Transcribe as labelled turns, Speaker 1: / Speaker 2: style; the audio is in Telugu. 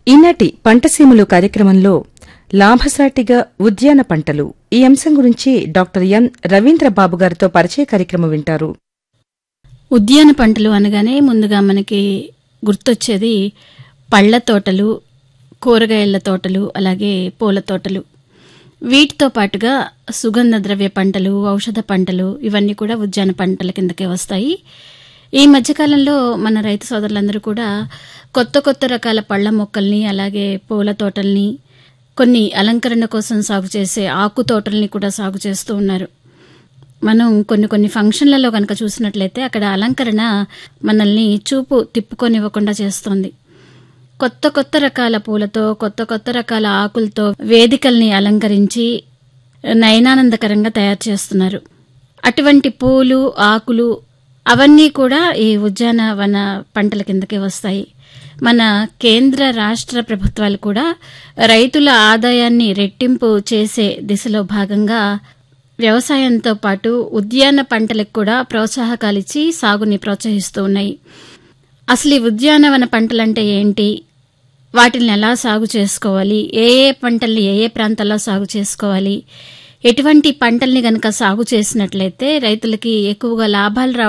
Speaker 1: ఈనాటి పంటసీములు కార్యక్రమంలో లాభసాటిగా ఉద్యాన పంటలు ఈ అంశం గురించి డాక్టర్ ఎం రవీంద్రబాబు గారితో పరిచయ కార్యక్రమం వింటారు
Speaker 2: ఉద్యాన పంటలు అనగానే ముందుగా మనకి గుర్తొచ్చేది పళ్ళ తోటలు కూరగాయల తోటలు అలాగే పూల తోటలు వీటితో పాటుగా సుగంధ ద్రవ్య పంటలు ఔషధ పంటలు ఇవన్నీ కూడా ఉద్యాన పంటల కిందకే వస్తాయి ఈ మధ్యకాలంలో మన రైతు సోదరులందరూ కూడా కొత్త కొత్త రకాల పళ్ళ మొక్కల్ని అలాగే పూల తోటల్ని కొన్ని అలంకరణ కోసం సాగు చేసే ఆకు తోటల్ని కూడా సాగు చేస్తూ ఉన్నారు మనం కొన్ని కొన్ని ఫంక్షన్లలో కనుక చూసినట్లయితే అక్కడ అలంకరణ మనల్ని చూపు తిప్పుకొనివ్వకుండా చేస్తోంది కొత్త కొత్త రకాల పూలతో కొత్త కొత్త రకాల ఆకులతో వేదికల్ని అలంకరించి నయనానందకరంగా తయారు చేస్తున్నారు అటువంటి పూలు ఆకులు అవన్నీ కూడా ఈ ఉద్యానవన పంటల కిందకే వస్తాయి మన కేంద్ర రాష్ట్ర ప్రభుత్వాలు కూడా రైతుల ఆదాయాన్ని రెట్టింపు చేసే దిశలో భాగంగా వ్యవసాయంతో పాటు ఉద్యాన పంటలకు కూడా ప్రోత్సాహకాలిచ్చి సాగుని ప్రోత్సహిస్తూ ఉన్నాయి అసలు ఈ ఉద్యానవన పంటలంటే ఏంటి వాటిని ఎలా సాగు చేసుకోవాలి ఏ ఏ పంటల్ని ఏ ఏ ప్రాంతాల్లో సాగు చేసుకోవాలి ఎటువంటి పంటల్ని గనక సాగు చేసినట్లయితే రైతులకి ఎక్కువగా లాభాలు రావడం